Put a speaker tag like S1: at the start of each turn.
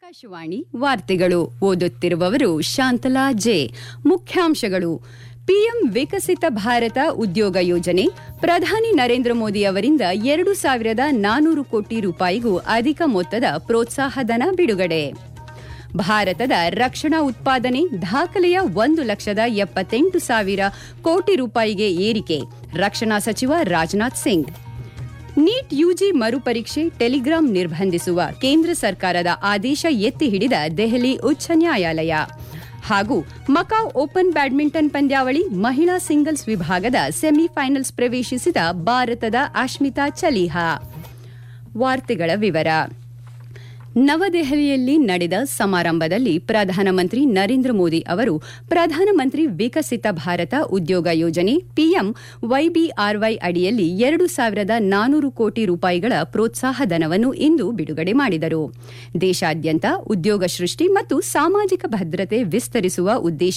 S1: ಆಕಾಶವಾಣಿ ವಾರ್ತೆಗಳು ಓದುತ್ತಿರುವವರು ಶಾಂತಲಾ ಜೆ ಮುಖ್ಯಾಂಶಗಳು ಪಿಎಂ ವಿಕಸಿತ ಭಾರತ ಉದ್ಯೋಗ ಯೋಜನೆ ಪ್ರಧಾನಿ ನರೇಂದ್ರ ಮೋದಿ ಅವರಿಂದ ಎರಡು ಸಾವಿರದ ನಾನೂರು ಕೋಟಿ ರೂಪಾಯಿಗೂ ಅಧಿಕ ಮೊತ್ತದ ಪ್ರೋತ್ಸಾಹಧನ ಬಿಡುಗಡೆ ಭಾರತದ ರಕ್ಷಣಾ ಉತ್ಪಾದನೆ ದಾಖಲೆಯ ಒಂದು ಲಕ್ಷದ ಎಪ್ಪತ್ತೆಂಟು ಸಾವಿರ ಕೋಟಿ ರೂಪಾಯಿಗೆ ಏರಿಕೆ ರಕ್ಷಣಾ ಸಚಿವ ರಾಜನಾಥ್ ಸಿಂಗ್ ನೀಟ್ ಯುಜಿ ಮರುಪರೀಕ್ಷೆ ಟೆಲಿಗ್ರಾಂ ನಿರ್ಬಂಧಿಸುವ ಕೇಂದ್ರ ಸರ್ಕಾರದ ಆದೇಶ ಎತ್ತಿ ಹಿಡಿದ ದೆಹಲಿ ಉಚ್ಚ ನ್ಯಾಯಾಲಯ ಹಾಗೂ ಮಕಾವ್ ಓಪನ್ ಬ್ಯಾಡ್ಮಿಂಟನ್ ಪಂದ್ಯಾವಳಿ ಮಹಿಳಾ ಸಿಂಗಲ್ಸ್ ವಿಭಾಗದ ಸೆಮಿಫೈನಲ್ಸ್ ಪ್ರವೇಶಿಸಿದ ಭಾರತದ ಅಶ್ಮಿತಾ ಚಲಿಹಾ ವಾರ್ತೆಗಳ ವಿವರ ನವದೆಹಲಿಯಲ್ಲಿ ನಡೆದ ಸಮಾರಂಭದಲ್ಲಿ ಪ್ರಧಾನಮಂತ್ರಿ ನರೇಂದ್ರ ಮೋದಿ ಅವರು ಪ್ರಧಾನಮಂತ್ರಿ ವಿಕಸಿತ ಭಾರತ ಉದ್ಯೋಗ ಯೋಜನೆ ಪಿಎಂ ವೈಬಿಆರ್ವೈ ಅಡಿಯಲ್ಲಿ ಎರಡು ಸಾವಿರದ ನಾನೂರು ಕೋಟಿ ರೂಪಾಯಿಗಳ ಪ್ರೋತ್ಸಾಹಧನವನ್ನು ಇಂದು ಬಿಡುಗಡೆ ಮಾಡಿದರು ದೇಶಾದ್ಯಂತ ಉದ್ಯೋಗ ಸೃಷ್ಟಿ ಮತ್ತು ಸಾಮಾಜಿಕ ಭದ್ರತೆ ವಿಸ್ತರಿಸುವ ಉದ್ದೇಶ